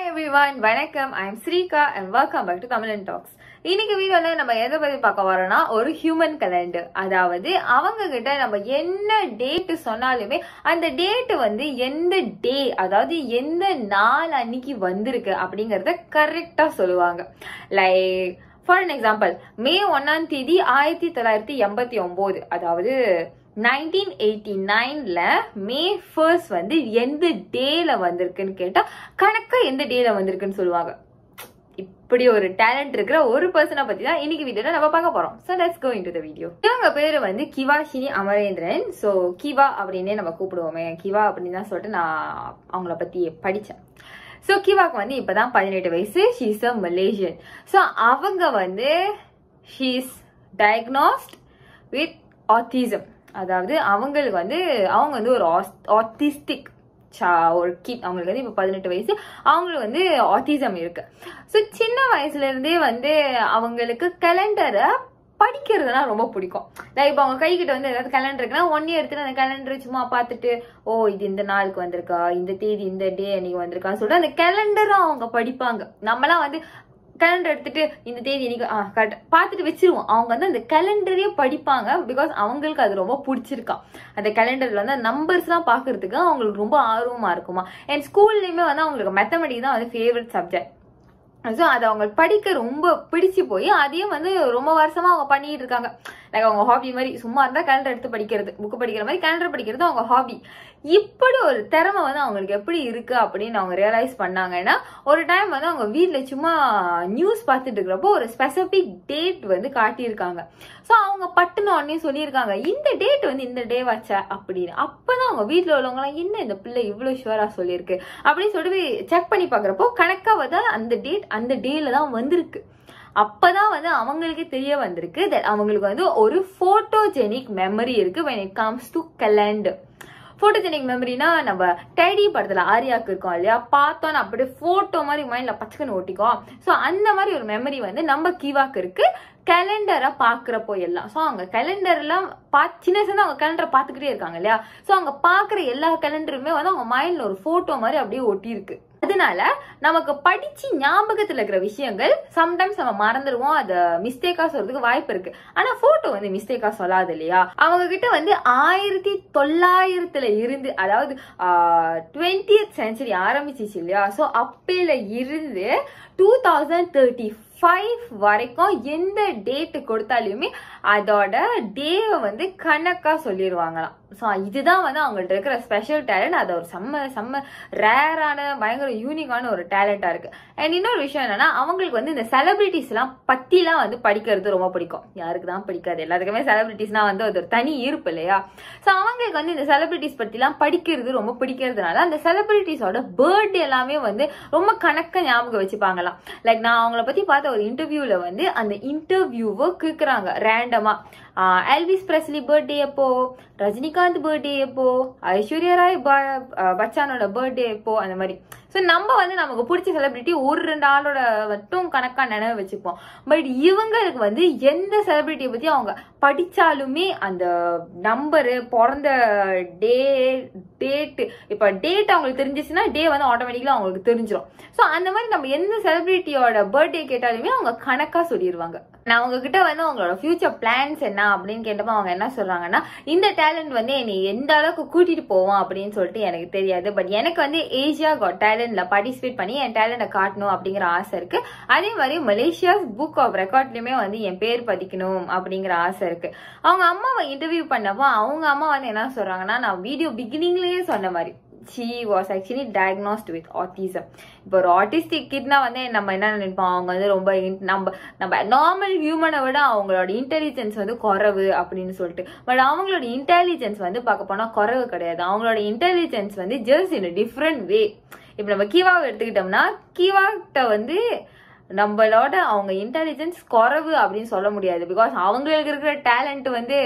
everyone வணக்கம் I am Srika and welcome back to Tamil talks இன்னைக்கு வீடியோல நம்ம எதை பத்தி பார்க்க வரோம்னா ஒரு ஹியூமன் கலண்டர் அதாவது அவங்க கிட்ட நம்ம என்ன டேட் சொன்னாலுமே அந்த டேட் வந்து எந்த டே அதாவது எந்த நாள் அன்னைக்கு வந்திருக்கு அப்படிங்கறத கரெக்டா சொல்லுவாங்க like for an example May ஒன்னாம் தேதி ஆயிரத்தி தொள்ளாயிரத்தி எண்பத்தி ஒன்பது அதாவது நைன்டீன் எயிட்டி நைன்ல மே ஃபர்ஸ்ட் வந்து எந்த டேல வந்திருக்குன்னு கேட்டா கணக்கா எந்த டேல வந்திருக்குன்னு சொல்லுவாங்க இப்படி ஒரு டேலண்ட் இருக்கிற ஒரு பர்சனை பத்தி தான் இன்னைக்கு வீடியோல நம்ம பார்க்க போறோம் so let's go into the video இவங்க பேரு வந்து கிவாஷினி அமரேந்திரன் ஸோ கிவா அப்படின்னே நம்ம கூப்பிடுவோமே கிவா அப்படின்னு தான் சொல்லிட்டு நான் அவங்கள பத்தி படிச்சேன் ஸோ கிவாக்கு வந்து இப்பதான் பதினெட்டு வயசு ஷீஸ் அ மலேசியன் ஸோ அவங்க வந்து ஷீஸ் டயக்னாஸ்ட் வித் ஆட்டிசம் அதாவது அவங்களுக்கு வந்து அவங்க வந்து ஒரு ஆட்டிஸ்டிக் ஒரு கிட் அவங்களுக்கு வந்து இப்போ பதினெட்டு வயசு அவங்களுக்கு வந்து ஆட்டிசம் இருக்கு ஸோ சின்ன வயசுல இருந்தே வந்து அவங்களுக்கு கேலண்டரை படிக்கிறதுனா ரொம்ப பிடிக்கும் லைக் இப்போ அவங்க கைக்கிட்ட வந்து ஏதாவது கேலண்டர் இருக்குன்னா ஒன் இயர் எடுத்துட்டு அந்த கேலண்டர் சும்மா பார்த்துட்டு ஓ இது இந்த நாளுக்கு வந்திருக்கா இந்த தேதி இந்த டே அன்னைக்கு வந்திருக்கான்னு சொல்லிட்டு அந்த கேலண்டரும் அவங்க படிப்பாங்க நம்மலாம் வந்து கேலண்டர் எடுத்துட்டு இந்த தேதி இன்னைக்கு ஆ கரெக்ட் பார்த்துட்டு வச்சிருவோம் அவங்க வந்து அந்த கேலண்டரே படிப்பாங்க பிகாஸ் அவங்களுக்கு அது ரொம்ப பிடிச்சிருக்கான் அந்த கேலண்டர்ல வந்து நம்பர்ஸ்லாம் பார்க்கறதுக்கு அவங்களுக்கு ரொம்ப ஆர்வமா இருக்குமா அண்ட் ஸ்கூல்லையுமே வந்து அவங்களுக்கு மேத்தமெட்டிக் தான் வந்து ஃபேவரட் சப்ஜெக்ட் ஸோ அதை அவங்க படிக்க ரொம்ப பிடிச்சு போய் அதையும் வந்து ரொம்ப வருஷமா அவங்க பண்ணிட்டு இருக்காங்க லைக் அவங்க ஹாபி மாதிரி சும்மா இருந்தா கேலண்டர் எடுத்து படிக்கிறது புக்கு படிக்கிற மாதிரி கேலண்டர் படிக்கிறது அவங்க ஹாபி இப்படி ஒரு திறமை வந்து அவங்களுக்கு எப்படி இருக்கு அப்படின்னு அவங்க ரியலைஸ் பண்ணாங்கன்னா ஒரு டைம் வந்து அவங்க வீட்டுல சும்மா நியூஸ் பார்த்துட்டு இருக்கிறப்போ ஒரு ஸ்பெசிபிக் டேட் வந்து காட்டியிருக்காங்க ஸோ அவங்க பட்டுன உடனே சொல்லியிருக்காங்க இந்த டேட் வந்து இந்த டே வச்சா அப்படின்னு அப்பதான் அவங்க வீட்டுல உள்ளவங்களாம் என்ன இந்த பிள்ளை இவ்வளவு ஷுவரா சொல்லியிருக்கு அப்படின்னு சொல்லிட்டு செக் பண்ணி பாக்குறப்போ கணக்கா வந்து அந்த டேட் அந்த டேல தான் வந்திருக்கு அப்பதான் வந்து அவங்களுக்கே தெரிய வந்திருக்கு தட் அவங்களுக்கு வந்து ஒரு போட்டோஜெனிக் மெமரி இருக்கு when it comes to calendar photogenic மெமரினா நம்ம டேடி படத்துல ஆரியாக்கு இருக்கோம் இல்லையா பார்த்தோன்னு அப்படியே போட்டோ மாதிரி மைண்ட்ல பச்சைக்கன்னு ஓட்டிக்கும் ஸோ அந்த மாதிரி ஒரு மெமரி வந்து நம்ம கீவாக்கு இருக்கு கேலண்டரை பாக்குறப்போ எல்லாம் ஸோ அவங்க கேலண்டர் எல்லாம் பா சின்ன சின்ன அவங்க கேலண்டரை பார்த்துக்கிட்டே இருக்காங்க இல்லையா ஸோ அவங்க பாக்குற எல்லா கேலண்டருமே வந்து அவங்க மைண்ட்ல ஒரு போட்டோ மாதிரி அப்படியே ஒட்டி இருக்கு அதனால நமக்கு படிச்சு ஞாபகத்துல இருக்கிற விஷயங்கள் சம்டைம்ஸ் நம்ம மறந்துடுவோம் அத மிஸ்டேக்கா சொல்றதுக்கு வாய்ப்பு இருக்கு ஆனா போட்டோ வந்து மிஸ்டேக்கா சொல்லாது இல்லையா அவங்க கிட்ட வந்து ஆயிரத்தி தொள்ளாயிரத்துல இருந்து அதாவது டுவெண்ட்டியத் சென்ச்சுரி ஆரம்பிச்சிச்சு இல்லையா ஸோ அப்பையில இருந்து டூ தௌசண்ட் தேர்ட்டி ஃபைவ் வரைக்கும் எந்த டேட்டு கொடுத்தாலுமே அதோட டேவை வந்து கணக்கா சொல்லிடுவாங்களாம் ஸோ இதுதான் வந்து அவங்கள்ட்ட இருக்கிற ஸ்பெஷல் டேலண்ட் அது ஒரு செம்ம செம்ம ரேரான பயங்கர யூனிக்கான ஒரு டேலண்டா இருக்கு அண்ட் இன்னொரு விஷயம் என்னன்னா அவங்களுக்கு வந்து இந்த செலிபிரிட்டிஸ் எல்லாம் பத்திலாம் வந்து படிக்கிறது ரொம்ப பிடிக்கும் யாருக்கு தான் பிடிக்காது எல்லாத்துக்குமே செலிபிரிட்டிஸ்னா வந்து அது ஒரு தனி ஈர்ப்பு இல்லையா ஸோ அவங்களுக்கு வந்து இந்த செலிபிரிட்டிஸ் பத்திலாம் படிக்கிறது ரொம்ப பிடிக்கிறதுனால அந்த செலிபிரிட்டிஸோட பர்த்டே எல்லாமே வந்து ரொம்ப கணக்க ஞாபகம் வச்சுப்பாங்களாம் லைக் நான் அவங்கள பத்தி பார்த்த ஒரு இன்டர்வியூல வந்து அந்த இன்டர்வியூவை கேட்குறாங்க ரேண்டமா எல்விஸ் பிரஸ்லி பர்த்டே எப்போ ரஜினிகாந்த் பர்த்டே எப்போ ஐஸ்வர்யா ராய் பச்சானோட பர்த்டே எப்போ அந்த மாதிரி ஸோ நம்ம வந்து நமக்கு பிடிச்ச செலிபிரிட்டி ஒரு ரெண்டு ஆளோட மட்டும் கணக்கா நினைவு வச்சுப்போம் பட் இவங்களுக்கு வந்து எந்த செலிபிரிட்டியை பத்தி அவங்க படிச்சாலுமே அந்த நம்பரு பிறந்த டே டேட்டு இப்போ டேட் அவங்களுக்கு தெரிஞ்சிச்சுன்னா டே வந்து ஆட்டோமேட்டிக்கலா அவங்களுக்கு தெரிஞ்சிடும் ஸோ அந்த மாதிரி நம்ம எந்த செலிபிரிட்டியோட பர்த்டே கேட்டாலுமே அவங்க கணக்கா சொல்லிடுவாங்க நான் அவங்க கிட்ட வந்து அவங்களோட ஃபியூச்சர் பிளான்ஸ் என்ன அப்படின்னு கேட்டப்போ அவங்க என்ன சொல்றாங்கன்னா இந்த டேலண்ட் வந்து என்னை எந்த அளவுக்கு கூட்டிட்டு போவோம் அப்படின்னு சொல்லிட்டு எனக்கு தெரியாது பட் எனக்கு வந்து ஏசியா காட் டேலண்ட்ல பார்ட்டிசிபேட் பண்ணி என் டேலண்ட்டை காட்டணும் அப்படிங்கிற ஆசை இருக்கு அதே மாதிரி மலேசியாஸ் புக் ஆஃப் ரெக்கார்ட்லயுமே வந்து என் பேர் பதிக்கணும் அப்படிங்கிற ஆசை இருக்கு அவங்க அம்மாவை இன்டர்வியூ பண்ணப்போ அவங்க அம்மா வந்து என்ன சொல்றாங்கன்னா நான் வீடியோ பிகினிங்லயே சொன்ன மாதிரி she was actually diagnosed with autism இப்போ ஒரு ஆட்டிஸ்டிக் கிட்னா வந்து நம்ம என்ன நினைப்போம் அவங்க வந்து ரொம்ப நம்ம நம்ம நார்மல் ஹியூமனை விட அவங்களோட இன்டெலிஜென்ஸ் வந்து குறைவு அப்படின்னு சொல்லிட்டு பட் அவங்களோட இன்டெலிஜென்ஸ் வந்து பார்க்க போனால் குறைவு கிடையாது அவங்களோட இன்டெலிஜென்ஸ் வந்து ஜஸ்ட் இன் டிஃப்ரெண்ட் வே இப்போ நம்ம கீவாவை எடுத்துக்கிட்டோம்னா கீவாட்ட வந்து நம்மளோட அவங்க இன்டெலிஜென்ஸ் குறைவு அப்படின்னு சொல்ல முடியாது பிகாஸ் அவங்களுக்கு இருக்கிற டேலண்ட் வந்து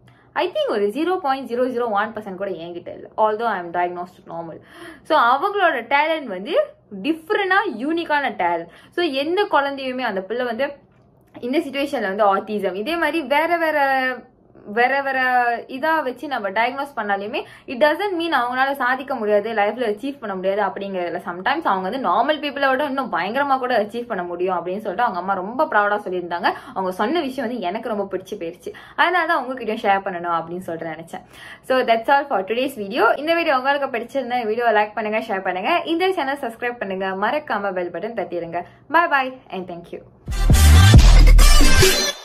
ஐ திங்க் ஒரு zero point zero zero one percent கூட என்கிட்ட இல்லை although I am diagnosed normal so அவங்களோட டேலண்ட் வந்து டிஃப்ரெண்டாக யூனிக்கான டேலண்ட் ஸோ எந்த குழந்தையுமே அந்த பிள்ளை வந்து இந்த சுச்சுவேஷனில் வந்து ஆட்டிசம் இதே மாதிரி வேற வேற வேற வேற இதா வச்சு நம்ம டயக்னோஸ் பண்ணாலுமே இட் டசன்ட் மீன் அவங்களால சாதிக்க முடியாது லைஃப்ல அச்சீவ் பண்ண முடியாது அப்படிங்கறதுல சம்டைம்ஸ் அவங்க வந்து நார்மல் பீப்புளை விட இன்னும் பயங்கரமா கூட அச்சீவ் பண்ண முடியும் அப்படின்னு சொல்லிட்டு அவங்க அம்மா ரொம்ப ப்ரௌடா சொல்லியிருந்தாங்க அவங்க சொன்ன விஷயம் வந்து எனக்கு ரொம்ப பிடிச்சி போயிருச்சு அதனால தான் உங்ககிட்ட ஷேர் பண்ணணும் அப்படின்னு சொல்லிட்டு நினைச்சேன் so that's all for today's video இந்த வீடியோ உங்களுக்கு பிடிச்சிருந்தா வீடியோ லைக் பண்ணுங்க ஷேர் பண்ணுங்க இந்த சேனல் சப்ஸ்கிரைப் பண்ணுங்க மறக்காம பெல் பட்டன் தட்டிடுங்க பாய் பாய் அண்ட் தேங்க்யூ